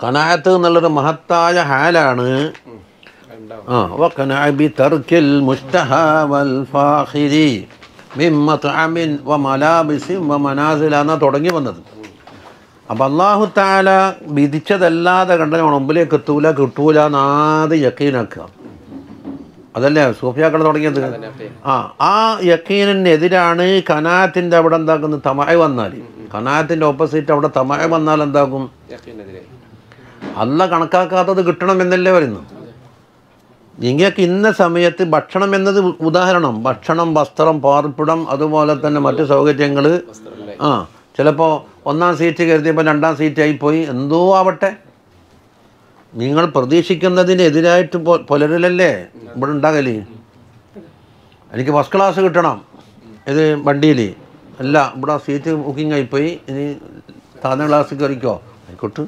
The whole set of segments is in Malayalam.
കനായത്ത് എന്നുള്ളൊരു മഹത്തായ ഹാലാണ് ഉണ്ടാവും ആ وقنع بترك المشتهى والفاخر من مطعم وملابس ومنازل എന്നാ തുടങ്ങി വന്നത് അപ്പം അള്ളാഹു താല വിധിച്ചതല്ലാതെ കണ്ട മുമ്പിലേക്ക് എത്തൂല കിട്ടൂല എന്നാത് യക്കീനാക്കുക അതല്ലേ സൂഫിയാക്കൾ തുടങ്ങിയത് തന്നെ അപ്പേ ആ ആ യക്കീനെതിരാണ് കനാത്തിൻ്റെ അവിടെ എന്താക്കുന്നത് തമായ വന്നാൽ കനാത്തിൻ്റെ ഓപ്പോസിറ്റ് അവിടെ തമായ വന്നാൽ എന്താക്കും യക്കീനെതിരെ അല്ല കണക്കാക്കാത്തത് കിട്ടണമെന്നല്ലേ പറയുന്നു നിങ്ങൾക്ക് ഇന്ന സമയത്ത് ഭക്ഷണം എന്നത് ഉദാഹരണം ഭക്ഷണം വസ്ത്രം പാർപ്പിടം അതുപോലെ തന്നെ മറ്റു സൗകര്യങ്ങൾ വസ്ത്രമില്ലേ ആ ചിലപ്പോൾ ഒന്നാം സീറ്റ് കരുതിയപ്പോൾ രണ്ടാം സീറ്റായി പോയി എന്തോ ആവട്ടെ നിങ്ങൾ പ്രതീക്ഷിക്കുന്നതിനെതിരായിട്ട് പൊ- പുലരലല്ലേ ഇവിടെ ഉണ്ടാകല് എനിക്ക് ഫസ്റ്റ് ക്ലാസ് കിട്ടണം ഇത് വണ്ടിയിൽ അല്ല ഇവിടെ സീറ്റ് ബുക്കിംഗ് ആയിപ്പോയി ഇനി താഴ്ന്ന ക്ലാസ് കയറിക്കോ ആയിക്കോട്ടെ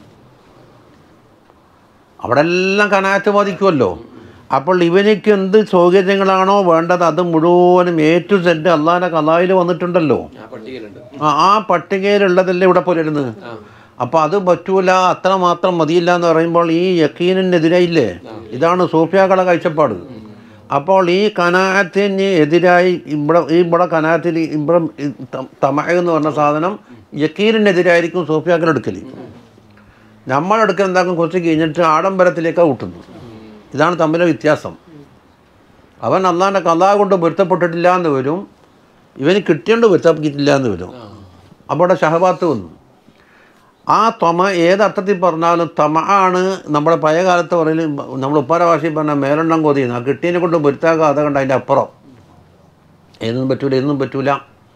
അവിടെ എല്ലാം കനാറ്റ് ബാധിക്കുമല്ലോ അപ്പോൾ ഇവനിക്ക് എന്ത് സൗകര്യങ്ങളാണോ വേണ്ടത് അത് മുഴുവനും എ ടു സെഡ് അള്ളാഹിൻ്റെ കലായിൽ വന്നിട്ടുണ്ടല്ലോ ആ പട്ടികയിലുണ്ട് ആ ആ പട്ടികയിലുള്ളതല്ലേ ഇവിടെ പുലരുന്നത് ആ അപ്പോൾ അത് പറ്റൂല അത്ര മാത്രം മതിയില്ല എന്ന് പറയുമ്പോൾ ഈ യക്കീനിനെതിരായില്ലേ ഇതാണ് സൂഫിയാക്കളെ കാഴ്ചപ്പാട് അപ്പോൾ ഈ കനാത്തിന് എതിരായി ഇവിടെ ഈ ഇവിടെ കനാത്തിൽ ഇവിടെ ഈ ത- തമ എന്ന് പറഞ്ഞ സാധനം യക്കീനിനെതിരായിരിക്കും സൂഫിയാക്കൾ എടുക്കൽ നമ്മളെടുക്കൽ എന്താക്കും കുറച്ച് കഴിഞ്ഞിട്ട് ആഡംബരത്തിലേക്കാണ് കൂട്ടുന്നു ഇതാണ് തമ്മിലെ വ്യത്യാസം അവൻ അള്ളാൻ്റെ കലാ കൊണ്ട് പൊരുത്തപ്പെട്ടിട്ടില്ല എന്ന് വരും ഇവന് കിട്ടിയോണ്ട് പൊരുത്തപ്പെട്ടിട്ടില്ല എന്ന് വരും അപ്പോൾ ഇവിടെ ഷഹബാത്ത് വന്നു ആ തൊമ ഏത് അർത്ഥത്തിൽ പറഞ്ഞാലും തമ ആണ് നമ്മുടെ പഴയ കാലത്ത് പറയൽ നമ്മൾ ഉപ്പാര ഭാഷയിൽ പറഞ്ഞ മേലെണ്ണം കൊതിയുന്നു ആ കിട്ടിയതിനെ കൊണ്ട് പൊരുത്താക്കാതെ കണ്ട് അതിൻ്റെ അപ്പുറം ഏതൊന്നും പറ്റൂല എന്നും പറ്റൂല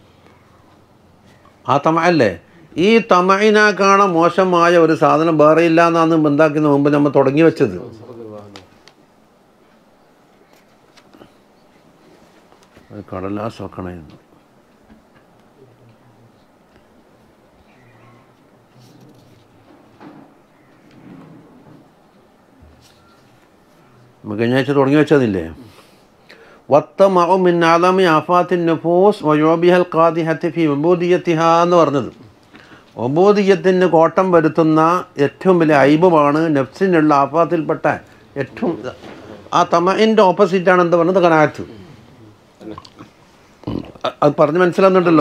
ആ തമ അല്ലേ ഈ തമയിനാക്കാണ് മോശമായ ഒരു സാധനം വേറെ ഇല്ല എന്നാണ് എന്താക്കുന്ന മുമ്പ് നമ്മൾ തുടങ്ങി വെച്ചത് അത് കടലാസ് വെക്കണമായിരുന്നു നമുക്ക് കഴിഞ്ഞ ആഴ്ച തുടങ്ങി വെച്ചതില്ലേ വത്തമഉ മിൻ ആലമി ആഫാത്തിൻ നുഫൂസ് വയോബിഹൽ ഖാദിഹത്തി ഫി ഉബൂദിയത്തിഹ എന്ന് പറഞ്ഞത് ഉബൂദിയത്തിന് കോട്ടം വരുത്തുന്ന ഏറ്റവും വലിയ ഐബമാണ് നഫ്സിനുള്ള ആഫാത്തിൽപ്പെട്ട ഏറ്റവും ആ തമയിൻ്റെ ഓപ്പോസിറ്റാണ് എന്ത് പറഞ്ഞത് കനാത്ത് അ- അത് പറഞ്ഞ് മനസ്സിലാകുന്നുണ്ടല്ലോ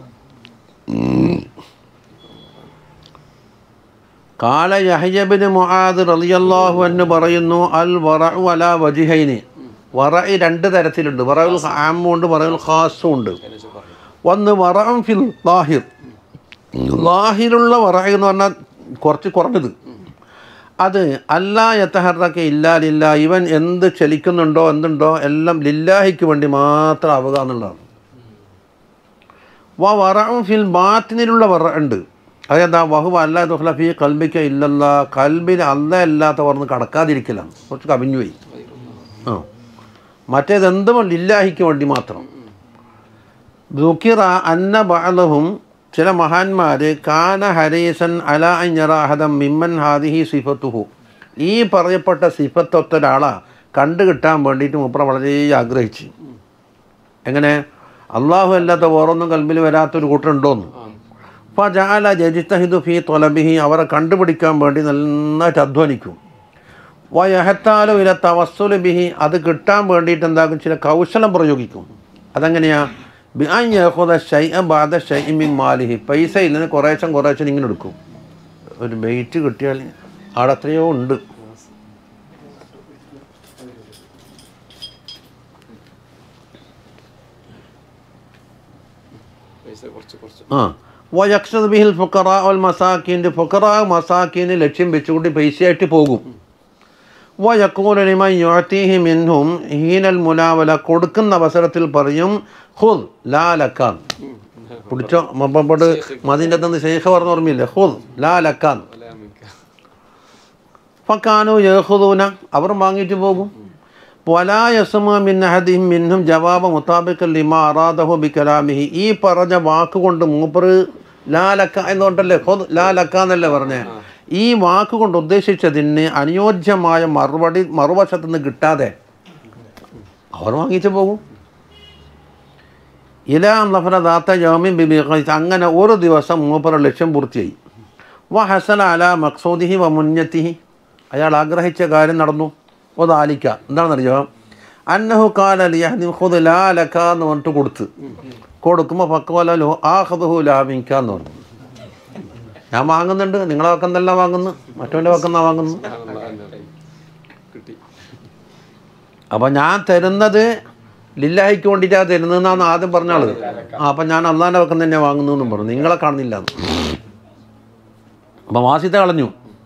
കാല യഹ്യബിന് മുആദ് റളിയല്ലാഹു അൻഹു പറയുന്നു അൽ വറഉ അല വജിഹൈനി വറഇ രണ്ട് തരത്തിലുണ്ട് വറഉൽ ആമും ഉണ്ട് വറഉൽ ഖാസും ഉണ്ട് ഒന്ന് വറഉം ഫിൽ ലാഹിർ ലാഹിലുള്ള വറ എന്ന് പറഞ്ഞാൽ കുറച്ച് കുറഞ്ഞത് അത് അല്ലാ യത്തഹറക്ക് ഇല്ലാലില്ല ഇവൻ എന്ത് ചലിക്കുന്നുണ്ടോ എന്തുണ്ടോ എല്ലാം ലില്ലാഹിക്ക് വേണ്ടി മാത്രം ആവുക എന്നുള്ളതാണ് വ വറഉം ഫിൽ ബാത്തിനിലുള്ള വറ ഉണ്ട് അതെന്താ വഹു അല്ലാ ദുഹ്ലഫി കൽബിക്ക ഇല്ലല്ല കൽബിൽ അല്ല അല്ലാത്ത പറഞ്ഞ് കടക്കാതിരിക്കലാണ് കുറച്ച് കവിഞ്ഞു പോയി ആ മറ്റേത് എന്തും ലില്ലാഹിക്ക് വേണ്ടി മാത്രം ദുഃഖിറ അന്ന ബഅലഹും ചില മഹാന്മാർ കാന ഹരീസൻ അല അഞ്ഞറാഹദം മിമ്മൻ ഹാദിഹി സിഫത്തുഹു ഈ പറയപ്പെട്ട സിഫത്തൊത്ത ഒരാളാ കണ്ടു കിട്ടാൻ വേണ്ടിയിട്ട് മൂപ്പറ വളരെ ആഗ്രഹിച്ചു എങ്ങനെ അള്ളാഹു അല്ലാത്ത വേറൊന്നും കൽബിൽ വരാത്തൊരു കൂട്ടരുണ്ടോന്ന് അപ്പോൾ ജാല ജജിത്തഹിദു ഫി തൊലബിഹി അവരെ കണ്ടുപിടിക്കാൻ വേണ്ടി നന്നായിട്ട് അധ്വാനിക്കും വയഹത്താലോ ഇല തവസ്സുല് ബിഹി അത് കിട്ടാൻ വേണ്ടിയിട്ട് എന്താക്കും ചില കൗശലം പ്രയോഗിക്കും അതെങ്ങനെയാ ബിഅയ്യഹുദ ഷൈഅ ബാദ ഷൈമിൻ മാലിഹി പൈസ ഇല്ലെന്ന് കുറേശ്ശം കുറേശ്ശം ഇങ്ങനെ എടുക്കും ഒരു വെയിറ്റ് കിട്ടിയാൽ അവിടെ എത്രയോ ഉണ്ട് പൈസ കുറച്ച് കുറച്ച് ആ വയക്ഷത് ബിഹിൽ ഫുക്കറ ഒൽ മസാക്കിൻ്റെ ഫുക്കറ മസാക്കിന് ലക്ഷ്യം വെച്ചുകൊണ്ട് പൈസയായിട്ട് പോകും വയക്കൂലിമൻ യുഅത്തീഹി മിൻഹും ഹീനൽ മുലാവല കൊടുക്കുന്ന അവസരത്തിൽ പറയും ഹുദ് ലാ ലക്കാൻ പിടിച്ചോ മപ്പപ്പോട്ട് മതിൻ്റെ അകത്ത് ശേഖ പറഞ്ഞ ഓർമ്മയില്ലേ ഹുദ് ലാ ലക്കാൻ അല്ല മിക്ക ഫക്കാനു യഹുദൂന അവർ വാങ്ങിയിട്ട് പോകും വലാ യസുമ മിൻ അഹദിഹിം മിൻഹും ജവാബ മുത്താബിക്കൽ ലിമാ അറാദഹു ബി കലാമിഹി ഈ പറഞ്ഞ വാക്കുകൊണ്ട് മൂപ്പർ ലാ ലക്ക എന്നുകൊണ്ടല്ലേ ഹുദ് ലാ ലക്ക എന്നല്ലേ പറഞ്ഞേ ഈ വാക്കുകൊണ്ട് ഉദ്ദേശിച്ചതിന് അനുയോജ്യമായ മറുപടി മറുവശത്തു നിന്ന് കിട്ടാതെ അവർ വാങ്ങിച്ചു പോകും ഇലാ നഫറ ദാത്ത യോമിൻ ബിബി ഖൈസ് അങ്ങനെ ഒരു ദിവസം മൂപ്പറ ലക്ഷ്യം പൂർത്തിയായി വ ഹസന അല മക്സൂദിഹി വ മുന്നത്തിഹി അയാൾ ആഗ്രഹിച്ച കാര്യം നടന്നു ഒതാലിക്ക എന്താണെന്നറിയോ അന്നഹു കാല ലിയഹ്ദി ഖുദ് ലാ ലക എന്ന് പറഞ്ഞിട്ട് കൊടുത്ത് കൊടുക്കുമ്പോൾ പക്കോല ലോ ആ ഹദഹു ലാഭിക്ക എന്ന് പറഞ്ഞു ഞാൻ വാങ്ങുന്നുണ്ട് നിങ്ങളെ വക്കെന്നല്ല വാങ്ങുന്നു മറ്റവൻ്റെ വക്കെന്നാ വാങ്ങുന്നു കിട്ടി അപ്പം ഞാൻ തരുന്നത് ലില്ലാഹിക്ക് വേണ്ടിയിട്ടാണ് തരുന്നതെന്നാണ് ആദ്യം പറഞ്ഞ ആള് ആ അപ്പം ഞാൻ അള്ളാൻ്റെ പക്കം തന്നെ വാങ്ങുന്നു എന്നും പറഞ്ഞു നിങ്ങളെ കാണുന്നില്ല അപ്പം വാസിത്ത കളഞ്ഞു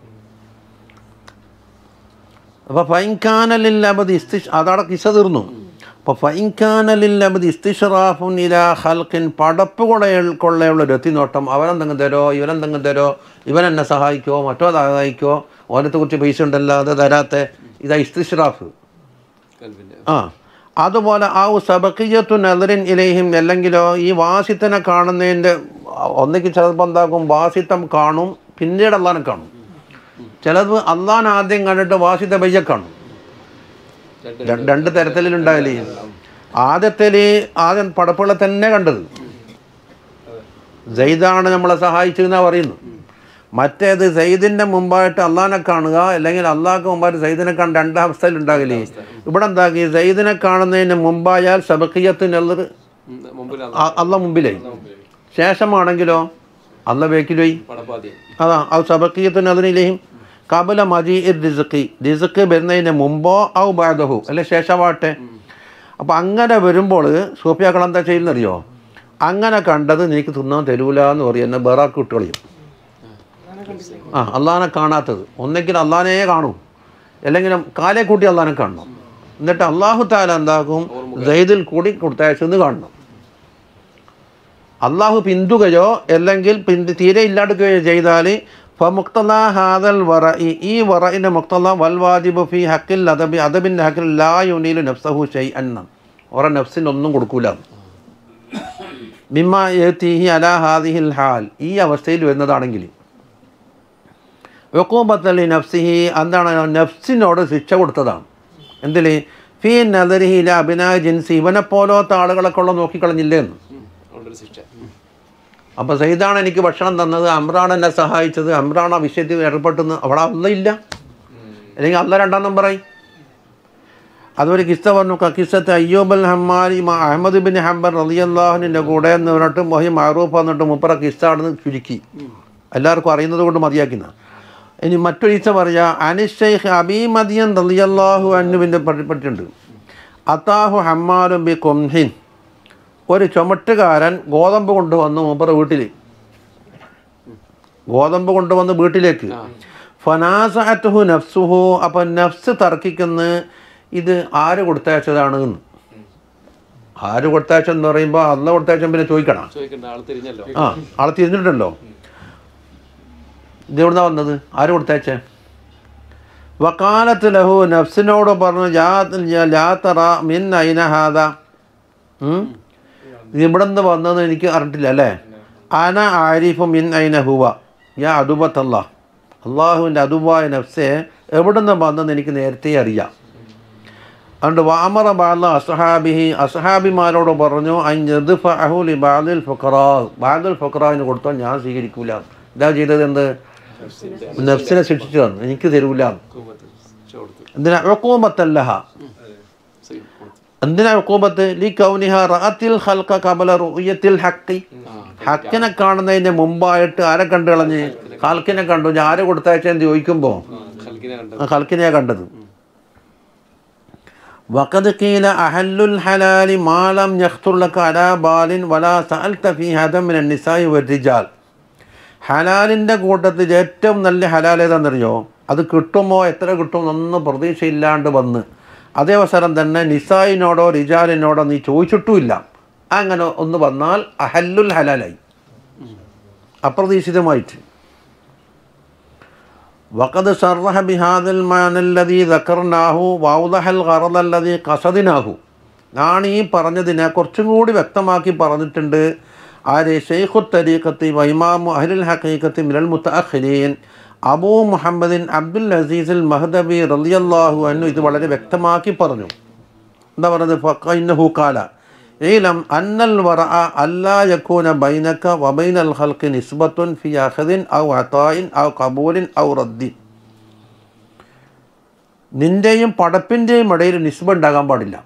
അപ്പോൾ ഫൈൻഖാനലിൽ അബദ് ഇസ്തിഷ് അതവിടെ കിസ തീർന്നു അപ്പോൾ ഫൈൻഖാനലിൽ അബദ് ഇസ്തിഷറാഫുൻ ഇല ഹൽക്കിൻ പടപ്പ് കൊള്ളയുള്ള കൊള്ളയുള്ള ഒരു എത്തിനോട്ടം അവനെന്തെങ്കിലും തരോ ഇവനെന്തെങ്കിലും തരോ ഇവൻ എന്നെ സഹായിക്കോ മറ്റോ സഹായിക്കോ ഓനത്തെ കുറിച്ച് പൈസ ഉണ്ടല്ലോ അത് തരാത്ത ഇതാ ഇസ്തിഷറാഫ് കൽവിൻ്റെ ആ അതുപോലെ ആ സബക്കിയത്തു നദറിൻ ഇലയും അല്ലെങ്കിലോ ഈ വാസിത്തനെ കാണുന്നതിൻ്റെ ഒന്നിക്ക് ചിലപ്പോൾ എന്താക്കും വാസിത്തം കാണും പിന്നീട് അള്ളാനെ കാണും ചിലത് അള്ളാൻ ആദ്യം കണ്ടിട്ട് വാസിത്ത ബയ്യ കാണും രണ്ട് രണ്ട് രണ്ട് തരത്തിലുണ്ടാവില്ലേ ആദ്യത്തിൽ ആദ്യം പടപ്പുകളെ തന്നെ കണ്ടത് ജയ്ദാണ് നമ്മളെ സഹായിച്ചതെന്നാണ് പറയുന്നു മറ്റേത് സെയ്ദിൻ്റെ മുമ്പായിട്ട് അള്ളാനെ കാണുക അല്ലെങ്കിൽ അള്ളാഹ്ക്ക് മുമ്പായിട്ട് സെയ്ദിനെ കാണുന്ന രണ്ടാം അവസ്ഥയിൽ ഉണ്ടാകില്ലേ ഇവിടെ എന്താക്കി സെയ്ദിനെ കാണുന്നതിന് മുമ്പായാൽ സബക്കിയത്ത് നെല്ലർ ഉം, മുമ്പിലാണ് അള്ള മുമ്പിലായി ശേഷമാണെങ്കിലോ അള്ള ബേക്കിലായി പടപ്പാതി അതാ അത് സബക്കിയത്തിന് അതിനിലേയും കബല മജി റിസക്കി റിസക്ക് വരുന്നതിന് മുമ്പോ ഔ ബാദഹു അല്ലെ ശേഷമാട്ടെ അപ്പം അങ്ങനെ വരുമ്പോൾ സൂഫിയാക്കൾ എന്താ ചെയ്യുന്നറിയോ അങ്ങനെ കണ്ടത് നിനക്ക് തിന്നാൻ തരൂല എന്ന് പറയും എന്നെ ബറാക്ക് വിട്ട് കളയും ആ അള്ളാനെ കാണാത്തത് ഒന്നെങ്കിൽ അള്ളാനെ കാണൂ അല്ലെങ്കിൽ കാലെ കൂട്ടി അള്ളാനെ കാണണം എന്നിട്ട് അള്ളാഹു താല എന്താക്കും ജയ്ദിൽ കൂടി കൊടുത്തയച്ചെന്ന് കാണണം അള്ളാഹു പിന്തുകയോ അല്ലെങ്കിൽ പിന്തു തീരെ ഇല്ലാടുകയോ ചെയ്താൽ ഫമുക്തല ഹാദൽ വറ ഈ വറയിൻ്റെ മുക്തല വൽ വാജിബ് ഫി ഹക്കിൽ അദബി അദബിൻ്റെ ഹക്കിൽ ലാ യുനീലു നഫ്സഹു ഷൈ അന്ന ഓറ നഫ്സിന് ഒന്നും കൊടുക്കൂല മിമ്മ ഏത്തീഹി അലാ ഹാദിഹിൽ ഹാൽ ഈ അവസ്ഥയിൽ വരുന്നതാണെങ്കിൽ വെക്കൂബത്തലി നഫ്സിഹി എന്താണ് നഫ്സിനോട് ശിക്ഷ കൊടുത്തതാണ് എന്തിൽ ഫി നദരിഹില അഭിനയ ജിൻസി ഇവനെ പോലത്തെ ആളുകളൊക്കെ ഉള്ള നോക്കിക്കളഞ്ഞില്ലേ എന്ന് ഉം, അതുകൊണ്ടൊരു ശിക്ഷ ഉം. അപ്പോൾ സൈദാണ് എനിക്ക് ഭക്ഷണം തന്നത് അമ്രാണ് എന്നെ സഹായിച്ചത് അമ്രാണ് ആ വിഷയത്തിൽ ഏർപ്പെട്ടെന്ന് അവിടെ അല്ല ഇല്ല അല്ലെങ്കിൽ അല്ല രണ്ടാം നമ്പറായി അതുപോലെ കിസ്സ പറഞ്ഞു കിസ്സത്ത് അയ്യൂബ് അൽ ഹമ്മാരി മാ അഹമ്മദ് ബിൻ ഹംബർ റളിയല്ലാഹുവിൻ്റെ കൂടെ എന്ന് പറഞ്ഞിട്ട് മൊഹി മാറൂഫ് എന്നിട്ട് മുപ്പറ കിസ്സ അവിടുന്ന് ചുരുക്കി എല്ലാവർക്കും അറിയുന്നത് കൊണ്ട് മതിയാക്കുന്ന ഇനി മറ്റൊരു ഈച്ച പറയാ അനിഷൈഖ് അബീ മദിയൻ റളിയല്ലാഹു അന്നുവിൻ്റെ പറ്റിയിട്ടുണ്ട് അത്താഹു ഹമ്മാലും ബി കൊംഹിൻ ഒരു ചുമട്ടുകാരൻ ഗോതമ്പ് കൊണ്ടുവന്നു മൂപ്പറ വീട്ടിൽ ഗോതമ്പ് കൊണ്ടുവന്ന് വീട്ടിലേക്ക് ഫനാസഅത്തുഹു നഫ്സുഹു അപ്പം നഫ്സ് തർക്കിക്കുന്ന ഇത് ആര് കൊടുത്തയച്ചതാണ് എന്ന് ആര് കൊടുത്തയച്ചെന്ന് പറയുമ്പോൾ അന്ന് കൊടുത്തയച്ച പിന്നെ ചോദിക്കണം ചോദിക്കണ്ട ആള് തിരിഞ്ഞല്ലോ ആ ആളെ തിരിഞ്ഞിട്ടുണ്ടല്ലോ ഇത് എവിടുന്നാ വന്നത് ആര് കൊടുത്തയച്ചേ വക്കാലത്ത് ലഹു നഫ്സിനോട് പറഞ്ഞു "യാ- ലാ തറ മിൻ ഐന ഹാദ ഉം? ഇത് ഇവിടെ നിന്ന് വന്നത് എനിക്ക് അറിഞ്ഞിട്ടില്ല അല്ലേ അന ആരിഫു മിൻ ഐന ഹുവ യാ അതുബത്തല്ല അള്ളാഹുവിൻ്റെ അതുബായ നഫ്സെ എവിടെ നിന്ന് വന്നെന്ന് എനിക്ക് നേരത്തെ അറിയാം അതുകൊണ്ട് വാമറ ബാല അസഹാബിഹി അസഹാബിമാരോട് പറഞ്ഞു അഹുലി ബാദുൽ ഫുഖറാ ബാദുൽ ഫുഖറാവിന് കൊടുത്താൽ ഞാൻ സ്വീകരിക്കൂല ഇതാ ചെയ്തത് എന്ത് നഫ്സിനെ ശിക്ഷിച്ചു തന്നു എനിക്ക് തരൂല കൂമത്ത് ശിക്ഷ കൊടുത്തു എന്തിനാ ഉക്കൂമത്തല്ലഹ സൈ കൊടുത്തു എന്തിനാ ഉക്കൂമത്ത് ലി കൗനിഹ റഅത്തിൽ ഖൽഖ ഖബല റുയത്തിൽ ഹഖി ഹക്കിനെ കാണുന്നതിന് മുമ്പായിട്ട് ആരെ കണ്ടു കളഞ്ഞ് ഖൽക്കിനെ കണ്ടു ഞാൻ ആരെ കൊടുത്തയച്ചെന്ന് ചോദിക്കുമ്പോൾ ഖൽക്കിനെ കണ്ടത് ഖൽക്കിനെയാ കണ്ടത് വഖദ് ഖീല അഹല്ലുൽ ഹലാലി മാലം യഖ്തുല്ലക അലാ ബാലിൻ വലാ സഅൽത ഫീ ഹദം മിനൻ നിസായി വരിജാൽ ഹലാലിൻ്റെ കൂട്ടത്തിൽ ഏറ്റവും നല്ല ഹലാൽ ഏതാണെന്നറിയോ അത് കിട്ടുമോ എത്ര കിട്ടും എന്നൊന്നും പ്രതീക്ഷയില്ലാണ്ട് വന്ന് അതേ അവസരം തന്നെ നിസായിനോടോ റിജാലിനോടോ നീ ചോദിച്ചിട്ടുമില്ല അങ്ങനെ ഒന്ന് വന്നാൽ അഹല്ലുൽ ഹലാലായി അപ്രതീക്ഷിതമായിട്ട് وقد صرح بهذا المعنى الذي ذكرناه وأوضح الغرض الذي قصدناه ഞാൻ ഈ പറഞ്ഞതിനെ കുറച്ചും കൂടി വ്യക്തമാക്കി പറഞ്ഞിട്ടുണ്ട് ആര് ഷെയ്ഖു തരീഖത്തി വൈമാമു അഹ്ലുൽ ഹഖീഖത്തി മിനൽ മുത്തഅഖിരീൻ അബൂ മുഹമ്മദിൻ അബ്ദുൽ അസീസുൽ മഹദബി റളിയല്ലാഹു അൻഹു ഇത് വളരെ വ്യക്തമാക്കി പറഞ്ഞു എന്താ പറയുന്നത് ഫഖൈനഹു കാല ഈലം അന്നൽ വറ അല്ലാ യക്കൂന ബൈനക വബൈനൽ ഖൽഖി നിസ്ബത്തുൻ ഫി അഖദിൻ ഔ അതായിൻ ഔ കബൂലിൻ ഔ റദ്ദിൻ നിന്റെയും പടപ്പിൻ്റെയും ഇടയിൽ നിസ്ബ ഉണ്ടാകാൻ പാടില്ല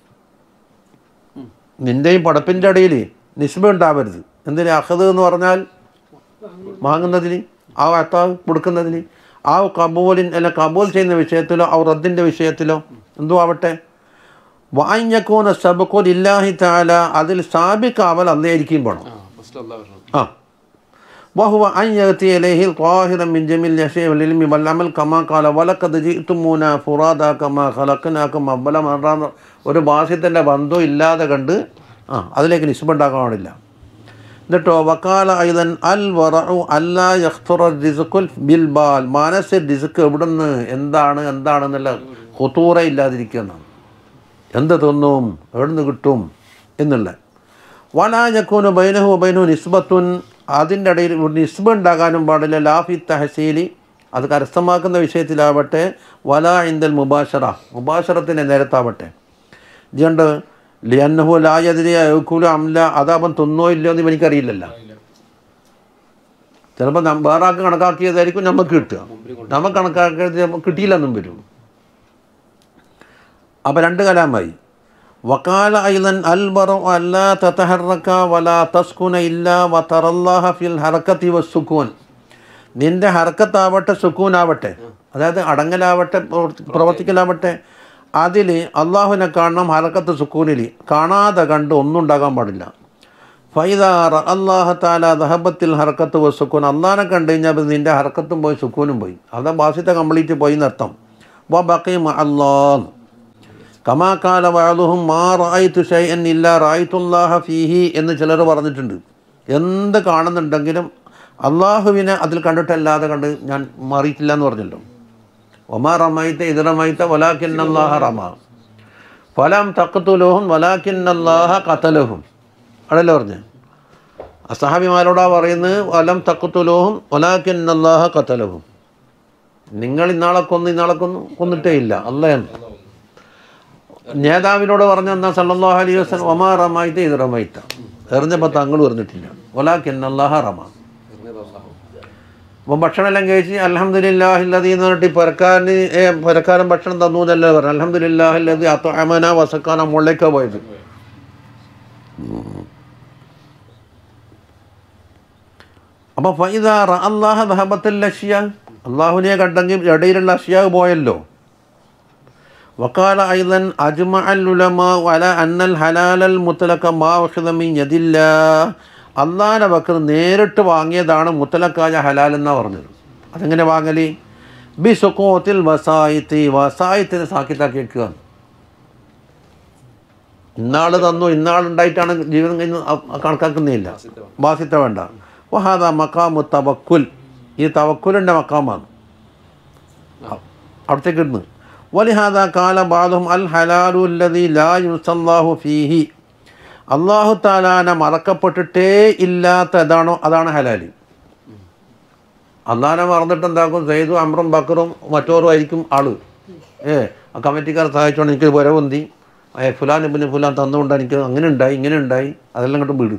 നിന്റെയും പടപ്പിൻ്റെ ഇടയിൽ നിസ്ബ ഉണ്ടാവരുത് എന്തിന് അഹദ് എന്ന് പറഞ്ഞാൽ വാങ്ങുന്നതിന് ആ അത്താവ് കൊടുക്കുന്നതിന് ആ കബൂലിൻ അല്ല കബൂൽ ചെയ്യുന്ന വിഷയത്തിലോ ആ റദ്ദിൻ്റെ വിഷയത്തിലോ എന്തോ ആവട്ടെ വാഞ്ഞക്കൂന സബക്കുൽ ഇല്ലാഹി താല അതിൽ സ്ഥാപിക്കാവൽ അന്നേരിക്കും വേണം ആ ഫസ്റ്റ് അല്ല വരണം ആ وهو أن يأتي إليه طاهرا من جميع الأشياء والعلم والعمل كما قال ولقد جئتمونا فرادا كما خلقناكم أول مرة ഒരു ഭാഷ്യത്തിൻ്റെ ബന്ധം ഇല്ലാതെ കണ്ട് ആ അതിലേക്ക് നിസ്ബുണ്ടാക്കാൻ പാടില്ല എന്നിട്ടോ വക്കാല ഐതൻ അൽ വറു അല്ലാ യഖ്തുറ റിസുഖുൽ ബിൽ ബാൽ മാനസിക റിസുക്ക് എവിടുന്ന് എന്താണ് എന്താണെന്നുള്ള ഹുത്തൂറ ഇല്ലാതിരിക്കുക എന്നാണ് എന്ത് തിന്നും എവിടുന്ന് കിട്ടും എന്നുള്ള വലാജക്കൂന് ബൈനഹു ബൈനു നിസ്ബത്തുൻ അതിൻ്റെ ഇടയിൽ ഒരു നിസ്ബ ഉണ്ടാകാനും പാടില്ല ലാഫി തഹസീലി അത് കരസ്ഥമാക്കുന്ന വിഷയത്തിലാവട്ടെ വല ഇന്ദൽ മുബാഷറ മുബാഷറത്തിൻ്റെ നേരത്താവട്ടെ ഇതുകൊണ്ട് ലിയന്നഹു ലായതിരെ അയക്കൂല അംല അത് അവൻ തിന്നോ ഇല്ലയോ എന്ന് എനിക്കറിയില്ലല്ലോ ചിലപ്പോൾ നം വേറെ ആൾക്ക് കണക്കാക്കിയതായിരിക്കും നമുക്ക് കിട്ടുക നമുക്ക് കണക്കാക്കിയത് നമുക്ക് കിട്ടിയില്ലെന്നും വരും അപ്പോൾ രണ്ട് കലാമായി വക്കാല ഐലൻ അൽബറു അല്ലാ തതഹറക്ക വലാ തസ്കുന ഇല്ല വതറല്ലാഹ ഫിൽ ഹറക്കത്തി വസ്സുക്കൂൻ നിന്റെ ഹറക്കത്താവട്ടെ സുക്കൂനാവട്ടെ അതായത് അടങ്ങലാവട്ടെ പ്രവർത്തി- പ്രവർത്തിക്കലാവട്ടെ അതിൽ അള്ളാഹുവിനെ കാണണം ഹറക്കത്ത് സുക്കൂനിൽ കാണാതെ കണ്ട് ഒന്നും ഉണ്ടാകാൻ പാടില്ല ഫൈദാറ അള്ളാഹ താല ദഹബത്തിൽ ഹറക്കത്ത് വ സുക്കൂൻ അള്ളാഹിനെ കണ്ടു കഴിഞ്ഞാൽ പിന്നെ നിൻ്റെ ഹറക്കത്തും പോയി സുക്കൂനും പോയി അതാ ബാസിത്തെ കംപ്ലീറ്റ് പോയി എന്നർത്ഥം വ ബക്കി അള്ളാഹ് കമാകാല വാളുഹും മാ റായിത്തു ഷൈഅൻ ഇല്ല റായിത്തുല്ലാഹ ഫീഹി എന്ന് ചിലർ പറഞ്ഞിട്ടുണ്ട് എന്ത് കാണുന്നുണ്ടെങ്കിലും അള്ളാഹുവിനെ അതിൽ കണ്ടിട്ടല്ലാതെ കണ്ട് ഞാൻ മാറിയിട്ടില്ല എന്ന് പറഞ്ഞല്ലോ ഒമാ റമൈത്ത ഇത് റമൈത്ത വലാക്കിന്നല്ലാഹ റമ ഫലാം തക്കത്തുലഹും വലാക്കിന്നല്ലാഹ കത്തലഹും അതല്ലേ പറഞ്ഞ് അസഹാബിമാരോടാ പറയുന്നത് വലം തക്കത്തുലഹും വലാക്കിന്നല്ലാഹ കത്തലഹും നിങ്ങൾ ഇന്നാളെ കൊന്നു ഇന്നാളെ കൊന്നു കൊന്നിട്ടേ ഇല്ല അല്ലയാണ് നേതാവിനോട് പറഞ്ഞ എന്നാ സല്ലല്ലാഹു അലൈഹി വസല്ലം ഒമാ റമായിത്ത ഇത് റമായിത്ത എറിഞ്ഞപ്പോൾ തങ്ങൾ പറഞ്ഞിട്ടില്ല ഒലാക്കിൻ അല്ലാഹ റമ എറിഞ്ഞത് അള്ളാഹു അപ്പം ഭക്ഷണം എല്ലാം കഴിച്ച് അലഹമ്മദില്ലാഹില്ലതി എന്ന് പറഞ്ഞിട്ട് ഈ പുരക്കാരന് ഏ, പുരക്കാരൻ ഭക്ഷണം തന്നു എന്നല്ലേ പറഞ്ഞു അലഹമ്മദില്ലാഹില്ലതി അമന വസക്കാന മുകളിലേക്കാണ് പോയത് അപ്പോൾ ഫൈദ അള്ളാഹ ദഹബത്തിൽ അഷ്യ അള്ളാഹുവിനെ കണ്ടെങ്കിൽ ഇടയിലുള്ള അഷ്യാവ് പോയല്ലോ وقال أيضا أجمع العلماء على أن الحلال المطلق ما أخذ من يد الله അള്ളാഹിനെ ബക്കർ നേരിട്ട് വാങ്ങിയതാണ് മുത്തലക്കായ ഹലാൽ എന്നാണ് പറഞ്ഞത് അതെങ്ങനെ വാങ്ങല് ബി സുക്കോത്തിൽ വസായിത്തി വസായിത്തിന് സാക്കിത്താക്കി വെക്കുക ഇന്നാൾ തന്നു ഇന്നാളുണ്ടായിട്ടാണ് ജീവിതം കഴിഞ്ഞ് അ- കണക്കാക്കുന്നില്ല ബാസിത്ത വേണ്ട വഹാദ മക്കാമു തവക്കുൽ ഈ തവക്കുലിൻ്റെ മക്കാമാണ് അവിടത്തേക്ക് ഇടുന്നു വലിഹാദ കാല ബാദും അൽ ഹലാലു അല്ലതി ലാ യുസല്ലാഹു ഫീഹി അള്ളാഹു താലാന മറക്കപ്പെട്ടിട്ടേ ഇല്ലാത്ത ഏതാണോ അതാണ് ഹലാല് അള്ളാഹിനെ മറന്നിട്ട് എന്താക്കും സെയ്ദും അമ്രും ബക്കറും മറ്റോറും ആയിരിക്കും ആള് ഏ ആ കമ്മിറ്റിക്കാർ സഹായിച്ചോണ്ട് എനിക്ക് പുരവന്തി ഏ ഫുലാൻ പിന്നെ ഫുലാൻ തന്നുകൊണ്ട് എനിക്ക് അങ്ങനെ ഉണ്ടായി ഇങ്ങനെ ഉണ്ടായി അതെല്ലാം കണ്ട് വീട്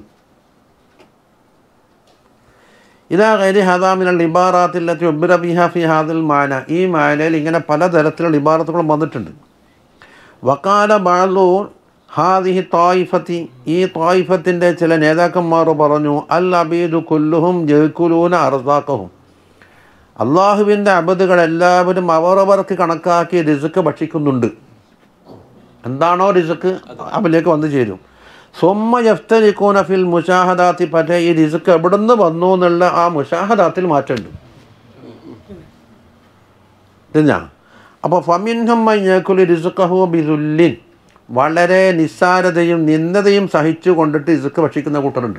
ഇതാ കരി ഹദാമിനുള്ള ഇബാറാത്തില്ലത്തി ഒബ്ബിറ ബിഹ ഫി ഹാദിൽ മാന ഈ മാനയിൽ ഇങ്ങനെ പലതരത്തിലുള്ള ഇബാറത്തുകളും വന്നിട്ടുണ്ട് വക്കാല ബാലു ഹാദിഹി തായിഫത്തി ഈ തായിഫത്തിൻ്റെ ചില നേതാക്കന്മാർ പറഞ്ഞു അൽ അബീദു കുല്ലുഹും ജയ്ക്കുലൂന അർസാക്കഹും അള്ളാഹുവിൻ്റെ അബദുകൾ എല്ലാവരും അവരവർക്ക് കണക്കാക്കി റിസുക്ക് ഭക്ഷിക്കുന്നുണ്ട് എന്താണോ റിസുക്ക് അവരിലേക്ക് വന്നു ചേരും സ്വമ്മ യഫ്തരിക്കൂന ഫിൽ മുഷാഹദാത്തി പറ്റ ഈ റിസുക്ക് എവിടുന്ന് വന്നു എന്നുള്ള ആ മുഷാഹദാത്തിൽ മാറ്റമുണ്ട് തിരിഞ്ഞാ അപ്പോൾ ഫമിൻഹം മയ്യക്കുലി റിസുക്കഹു ബിദുല്ലിൻ വളരെ നിസ്സാരതയും നിന്ദതയും സഹിച്ചു കൊണ്ടിട്ട് റിസുക്ക് ഭക്ഷിക്കുന്ന കൂട്ടരുണ്ട്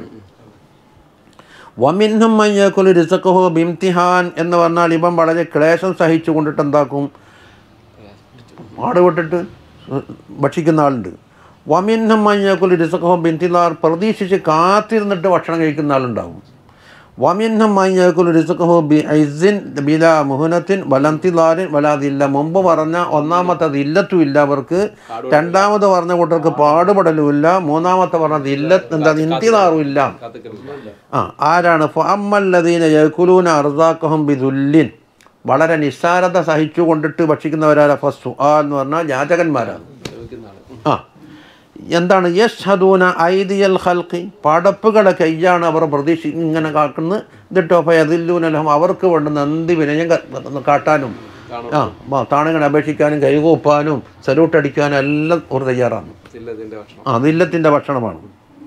വമിൻഹം മയ്യക്കുലി റിസുക്കഹു ബിംതിഹാൻ എന്ന് പറഞ്ഞാൽ ഇവൻ വളരെ ക്ലേശം സഹിച്ചു കൊണ്ടിട്ട് എന്താക്കും ആട് വിട്ടിട്ട് ഭക്ഷിക്കുന്ന ആളുണ്ട് വമിൻഹം മഞ്ഞക്കുൽ രിസഖോ ബിന്തിലാർ പ്രതീക്ഷിച്ച് കാത്തിരുന്നിട്ട് ഭക്ഷണം കഴിക്കുന്ന ആളുണ്ടാവും വമിൻഹം മയ്യക്കുൽ റിസുഖു ബി ഐസിൻ ബില മുഹനത്തിൻ വലന്തിലാരിൻ വലാതില്ല മുമ്പ് പറഞ്ഞ ഒന്നാമത്തെ ഇല്ലത്തും ഇല്ല അവർക്ക് രണ്ടാമത് പറഞ്ഞ കൂട്ടർക്ക് പാടുപെടലും ഇല്ല മൂന്നാമത്തെ പറഞ്ഞത് ഇല്ലത്ത് എന്താ ഇന്തിലാറും ഇല്ല കാത്തുക്കലില്ല ആ ആരാണ് ഫഅമ്മല്ലദീന യകുലൂന അർസാഖഹും ബിദുല്ലിൻ വളരെ നിസ്സാരത സഹിച്ചു കൊണ്ടിട്ട് ഭക്ഷിക്കുന്നവരാണ് ഫസ്തു ആ എന്ന് പറഞ്ഞാൽ യാചകന്മാരാണ് ചോദിക്കുന്ന ആള് ഉം. ആ എന്താണ് യഷ്ഹദൂന ഐദിയൽ ഖൽഖി പടപ്പുകളെ കയ്യാണ് അവർ പ്രതീക്ഷ ഇങ്ങനെ കാക്കുന്നത് എന്നിട്ടോ ഫയദില്ലൂനലഹം അവർക്ക് വേണ്ടുന്ന എന്ത് വിനയം ക- കാട്ടാനും ആ ആ, താണുങ്ങളെ അപേക്ഷിക്കാനും കൈകൂപ്പാനും സല്യൂട്ട് അടിക്കാനും എല്ലാം അവർ തയ്യാറാണ് ചില്ലതിന്റെ ഭക്ഷണം ആ ദില്ലത്തിൻ്റെ ഭക്ഷണമാണ്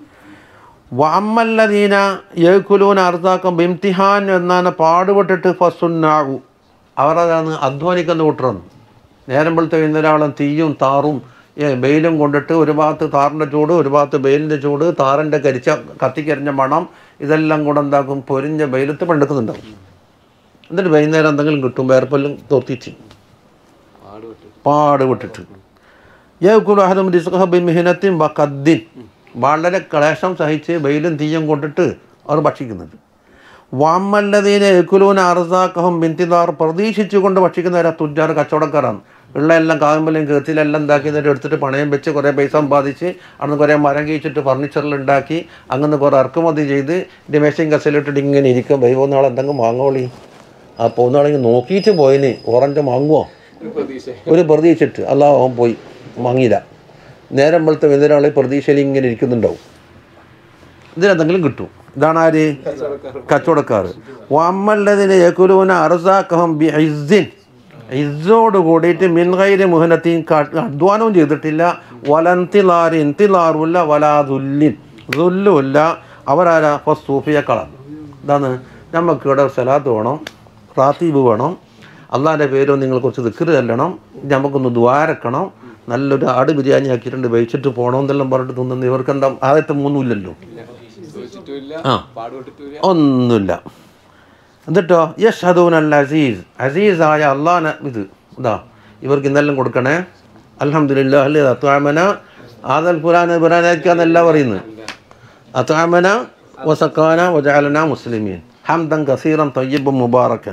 വമ്മല്ലദീന യക്കുലൂൻ അർത്താക്കം ബിംതിഹാൻ എന്നാണ് പാടുപെട്ടിട്ട് ഫസുന്നാകു അവർ അതാണ് അധ്വാനിക്കുന്ന കൂട്ടറാണ് നേരം വെളുത്ത ഒരാളും തീയും താറും ഏ, ബെയിലും കൊണ്ടിട്ട് ഒരു ഭാഗത്ത് താറിൻ്റെ ചൂട് ഒരു ഭാഗത്ത് ബെയിലിൻ്റെ ചൂട് താറിൻ്റെ കരിച്ച കത്തിക്കരിഞ്ഞ മണം ഇതെല്ലാം കൂടെ എന്താക്കും പൊരിഞ്ഞ വെയിലത്ത് പണ്ടെടുക്കുന്നുണ്ടാവും എന്നിട്ട് വൈകുന്നേരം എന്തെങ്കിലും കിട്ടും വേർപ്പെല്ലാം തോത്തിച്ച് ആട് വിട്ട് പാടുപെട്ടിട്ട് യക്കുലു അഹദും റിസ്ഖഹ ബിമിഹിനത്തിൻ വഖദ്ദിൻ വളരെ ക്ലേശം സഹിച്ച് വെയിലും തീയും കൊണ്ടിട്ട് അവർ ഭക്ഷിക്കുന്നുണ്ട് വാമല്ലതീനെ യക്കുലൂന അർസാക്കഹും ബിന്തിദാർ പ്രതീക്ഷിച്ചുകൊണ്ട് ഭക്ഷിക്കുന്നവരാ തുജാർ കച്ചവടക്കാരാണ് ഉള്ള എല്ലാം കാവുമ്പലും കീർത്തിലെല്ലാം ഉണ്ടാക്കി എന്നിട്ട് എടുത്തിട്ട് പണയം വെച്ച് കുറേ പൈസ സമ്പാദിച്ച് അന്ന് കുറേ മരം കഴിച്ചിട്ട് ഫർണിച്ചറിൽ ഉണ്ടാക്കി അങ്ങനെ കുറേ ഇറക്കുമതി ചെയ്ത് ഡിമേഷൻ കസലിട്ടിട്ട് ഇങ്ങനെ ഇരിക്കും വൈകോ നാളെ എന്തെങ്കിലും വാങ്ങോളി ആ പോകുന്ന ആളെങ്കിൽ നോക്കിയിട്ട് പോയിന് ഓറഞ്ച് വാങ്ങുമോ ഒരു പ്രതീക്ഷ ഒരു പ്രതീക്ഷിച്ചിട്ട് അല്ലാ അവൻ പോയി വാങ്ങിയില്ല നേരം വെളുത്ത വേറൊരാൾ പ്രതീക്ഷയിൽ ഇങ്ങനെ ഇരിക്കുന്നുണ്ടാവും ഇതിനെന്തെങ്കിലും കിട്ടും ഇതാണ് ആര് കച്ചവടക്കാർ വമ്മല്ലതിന് യക്കുലൂന അറസാക്കഹം ബി ഇസ്സിൻ ഇസ്സോട് കൂടിയിട്ട് മിൻകൈര് മുഹനത്തെയും അധ്വാനവും ചെയ്തിട്ടില്ല വലന്തിലാറ് ഇന്തിലാറുമില്ല വലാതുല്ലിൻ ദുല്ലുമില്ല അവരാരാ ഫസ്റ്റ് സൂഫിയക്കളാണ് എന്താണ് നമുക്ക് ഇവിടെ സലാത്ത് വേണം റാത്തീബ് വേണം അള്ളാൻ്റെ പേരോ നിങ്ങൾ കുറച്ച് ദിക്കറ് ചെല്ലണം നമുക്കൊന്ന് ദ്വാരക്കണം നല്ലൊരു ആട് ബിരിയാണി ആക്കിയിട്ടുണ്ട് വെച്ചിട്ട് പോകണമെന്നെല്ലാം പറഞ്ഞിട്ട് തിന്നുന്ന ഇവർക്ക് എന്താ ആദ്യത്തെ മൂന്നുമില്ലല്ലോ ചോദിച്ചിട്ടുമില്ല ആ. പാടുപെട്ടിട്ടുമില്ല ഒന്നുമില്ല എന്നിട്ടോ യഷ് അൽ അസീസ് അസീസായ അള്ളാഹ് ഇത് ഇതാ ഇവർക്ക് ഇന്നെല്ലാം കൊടുക്കണേ അലഹമില്ല അല്ലേ അത്വാമന ആദൽ പുരാന പുരാനൊക്കെയാണെന്നല്ല പറയുന്നത് അത്വാമന വസക്കാന വജാലന മുസ്ലിമീൻ ഹംദൻ കസീറൻ തയ്യബും മുബാറക്കൻ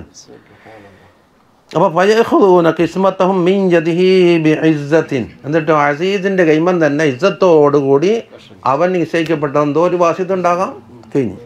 അപ്പോൾ ഫയഹുദൂന കിസ്മത്തഹും മിൻ ജദിഹി ബി ഇസ്സത്തിൻ എന്നിട്ട് അസീസിൻ്റെ കൈമൻ തന്നെ ഇസ്സത്തോടുകൂടി അവൻ നിശ്ചയിക്കപ്പെട്ട എന്തോ ഒരു വാസിത്തുണ്ടാകാം കഴിഞ്ഞു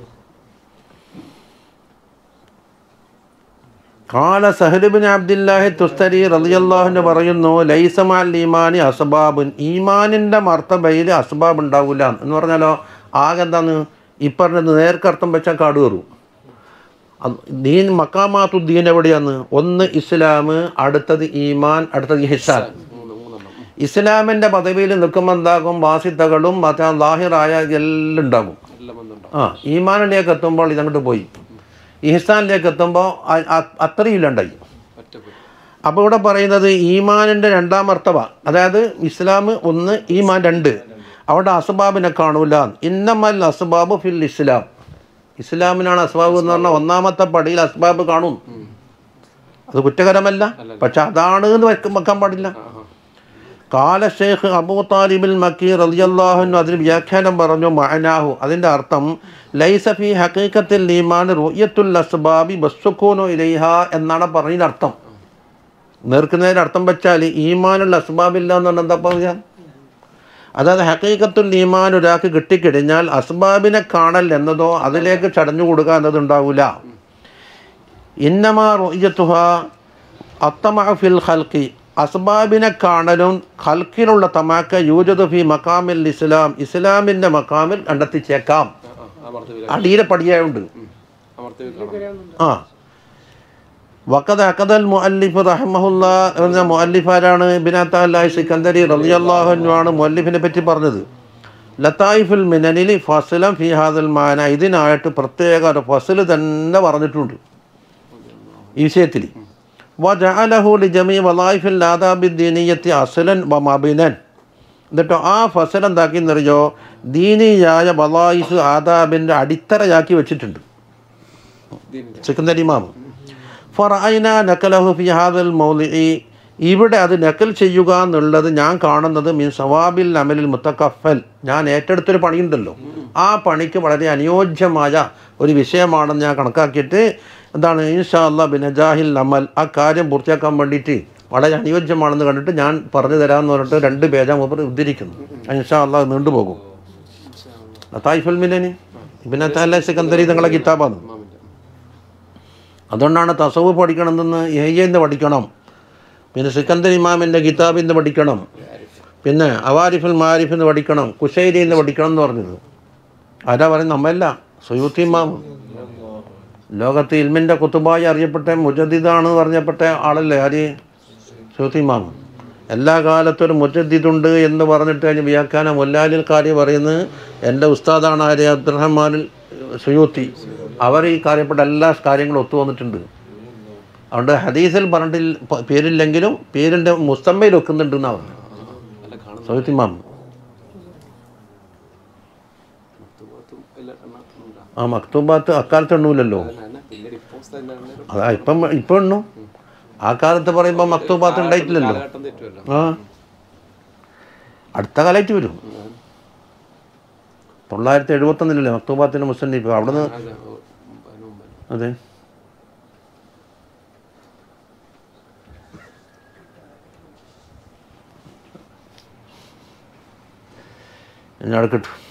കാല സഹലുബിൻ അബ്ദുല്ലാഹി തുസ്തരി റളിയല്ലാഹുവിന് പറയുന്നു ലൈസമാൽ ഈമാനി അസ്ബാബുൻ ഈമാനിൻ്റെ മർത്തബയിൽ അസ്ബാബ് ഉണ്ടാവില്ല എന്ന് പറഞ്ഞാലോ ആകെ എന്താണ് ഈ പറഞ്ഞത് നേർക്കർത്ഥം വെച്ചാൽ കാട് കയറും അത് ദീൻ മക്കാമാത്തു ദീൻ എവിടെയാണ് ഒന്ന് ഇസ്ലാം അടുത്തത് ഈമാൻ അടുത്തത് ഹിസാൻ മൂന്ന് മൂന്നെണ്ണം ഉം. ഇസ്ലാമിൻ്റെ പദവിയിൽ നിൽക്കുമ്പോൾ എന്താകും വാസിത്തകളും മറ്റേ ലാഹിറായ എല്ലാം ഉണ്ടാകും എല്ലാം വന്നുണ്ടാവും ആ ഈമാനിലേക്ക് എത്തുമ്പോൾ ഇതങ്ങോട്ട് പോയി ഇഹ്സാനിലേക്ക് എത്തുമ്പോൾ അ- അ- അത്രയും ഇല്ലാണ്ടായി ഒറ്റപ്പെട്ടു അപ്പോൾ ഇവിടെ പറയുന്നത് ഈമാനിൻ്റെ രണ്ടാം മർത്തവ അതായത് ഇസ്ലാം ഒന്ന് ഈമാൻ രണ്ട് അവിടെ അസ്ബാബിനെ കാണൂല ഇന്നമൽ അസ്ബാബ് ഫിൽ ഇസ്ലാം ഇസ്ലാമിനാണ് അസ്ബാബ് എന്ന് പറഞ്ഞാൽ ഒന്നാമത്തെ പടിയിൽ അസ്ബാബ് കാണും അത് കുറ്റകരമല്ല പക്ഷെ അതാണ് എന്ന് വെക്ക- വെക്കാൻ പാടില്ല ആഹാ. കാല ഷെയ്ഖ് അബൂ താലിബിൽ മക്കി റളിയല്ലാഹു അതിന് വ്യാഖ്യാനം പറഞ്ഞു മഅനാഹു അതിൻ്റെ അർത്ഥം ലൈസഫി ഹക്കീക്കത്തിൽ ഈമാൻ റുയത്തുൽ അസ്ബാബി ബസ്സുഖൂനു ഇലൈഹ എന്നാണ് പറഞ്ഞതിൻ്റെ അർത്ഥം നേർക്കുന്നതിൻ്റെ അർത്ഥം വെച്ചാൽ ഈമാനുള്ള അസ്ബാബില്ല എന്ന് പറഞ്ഞാൽ എന്താ പറയാ അതായത് ഹക്കീക്കത്തുൽ ഈമാൻ ഒരാൾക്ക് കിട്ടിക്കഴിഞ്ഞാൽ അസ്ബാബിനെ കാണൽ എന്നതോ അതിലേക്ക് ചടഞ്ഞു കൊടുക്കുക എന്നത് ഉണ്ടാവില്ല ഇന്നമാ റുയത്തുഹ അത്തമ ഫിൽ ഖൽഖി അസ്ബാബിനെ കാണലും ഖൽക്കിലുള്ള തമാക്ക യൂജദ് ഫി മക്കാമിൽ ഇസ്ലാം ഇസ്ലാമിൻ്റെ മക്കാമിൽ കണ്ടെത്തിച്ചേക്കാം ആ, ആ, അമർത്തി വില അടിയിലെ പടിയായുണ്ട് അമർത്തി വെക്കണം ആ വക്കത് അക്കദൽ മുഅല്ലിഫ് റഹ്മഹുല്ല എന്ന മുഅല്ലിഫാരാണ് ബിനാത്തായി സിക്കന്ദരി റളിയല്ലാഹു ആണ് മുഅല്ലിഫിനെ പറ്റി പറഞ്ഞത് ലത്തായിഫുൽ മിനനിൽ ഫസലം ഫി ഹാദൽ മാന ഇതിനായിട്ട് പ്രത്യേക ഒരു ഫസൽ തന്നെ പറഞ്ഞിട്ടുണ്ട് ഈ വിഷയത്തിൽ വജഅലഹു ലിജമി വലായിഫിൽ ആദാബിദ്ദീനിയത്തി അസലൻ വ മബിനൻ എന്നിട്ടോ ആ ഫസൽ എന്താക്കിയെന്നറിയോ ദീനിയായ വലായിഫ് ആദാബിൻ്റെ അടിത്തറയാക്കി വെച്ചിട്ടുണ്ട് ദീനിന്റെ സെക്കൻഡറി ഇമാം ഫറഅയ്ന നക്കലഹു ഫി ഹാദൽ മൗലിഇ ഇവിടെ അത് നക്കൽ ചെയ്യുക എന്നുള്ളത് ഞാൻ കാണുന്നത് മീൻ സവാബിൽ അമലിൽ മുത്തക്കഫൽ ഞാൻ ഏറ്റെടുത്തൊരു പണിയുണ്ടല്ലോ ആ പണിക്ക് വളരെ അനുയോജ്യമായ ഒരു വിഷയമാണെന്ന് ഞാൻ കണക്കാക്കിയിട്ട് എന്താണ് ഇൻഷാ അല്ലാ ബിനജാഹിൽ അമൽ ആ കാര്യം പൂർത്തിയാക്കാൻ വേണ്ടിയിട്ട് വളരെ അനുയോജ്യമാണെന്ന് കണ്ടിട്ട് ഞാൻ പറഞ്ഞു തരാമെന്ന് പറഞ്ഞിട്ട് രണ്ട് പേജാ മൂപ്പർ ഉദ്ധരിക്കുന്നു ഇൻഷാ അല്ലാ നീണ്ടുപോകും ലത്തായിഫുൽ മിലനി പിന്നെ തല്ല സിക്കന്തരി നിങ്ങളെ കിതാബാണ് അതുകൊണ്ടാണ് തസവ് പഠിക്കണമെന്ന് ഏയ്യെന്ന് പഠിക്കണം പിന്നെ സിക്കന്ദർ ഇമാമിൻ്റെ കിതാബിൽ നിന്ന് പഠിക്കണം പിന്നെ അവാരിഫുൽ മാരിഫിൽ നിന്ന് പഠിക്കണം കുശൈരിയിൽ നിന്ന് പഠിക്കണം എന്ന് പറഞ്ഞത് ആരാ പറയുന്നത് നമ്മല്ല സുയൂത്തി ഇമാം ലോകത്ത് ഇൽമിൻ്റെ കുത്തുബായി അറിയപ്പെട്ട മുജദ്ദിദാണ് പറഞ്ഞപ്പെട്ട ആളല്ലേ ആര് സുയൂത്തി ഇമാം എല്ലാ കാലത്തും ഒരു മുജദ്ദിദുണ്ട് എന്ന് പറഞ്ഞിട്ട് അതിന് വ്യാഖ്യാനം മുല്ലാലിൽ കാര്യം പറയുന്നത് എൻ്റെ ഉസ്താദാണ് ആര് അബ്ദുറഹ്മാനിൽ സുയൂത്തി അവർ ഈ കാര്യപ്പെട്ട എല്ലാ കാര്യങ്ങളും ഒത്തു വന്നിട്ടുണ്ട് അതുകൊണ്ട് ഹദീസിൽ പറഞ്ഞിട്ടിൽ പ- പേരില്ലെങ്കിലും പേരിൻ്റെ മുസ്തമ്മയിൽ വെക്കുന്നുണ്ട് എന്നാണ് പറഞ്ഞത് അല്ല കാണുന്നു സൗത്തിമാം മക്തുബാത്തും എല്ലാം എണ്ണം ഉണ്ടാ ആ മക്തൂബാത്ത് അക്കാലത്ത് എണ്ണൂലല്ലോ അതന്നെ പിന്നീട് ഇപ്പോൾ തന്നെ എല്ലാവരും അതാ ഇപ്പം ഇപ്പം എണ്ണു ആ കാലത്ത് പറയുമ്പോൾ മക്തൂബാത്ത് ഉണ്ടായിട്ടില്ലല്ലോ കാലഘട്ടം തെറ്റുമല്ലോ ആ അടുത്ത കാലമായിട്ട് വരും തൊള്ളായിരത്തി എഴുപത്തൊന്നിലല്ലേ മക്തൂബാത്തിൻ്റെ മുസ്ലിം അവിടെ നിന്ന് അതെ ഓ, അതിന് മുമ്പ് അതെ ഞാൻ എടുക്കട്ടു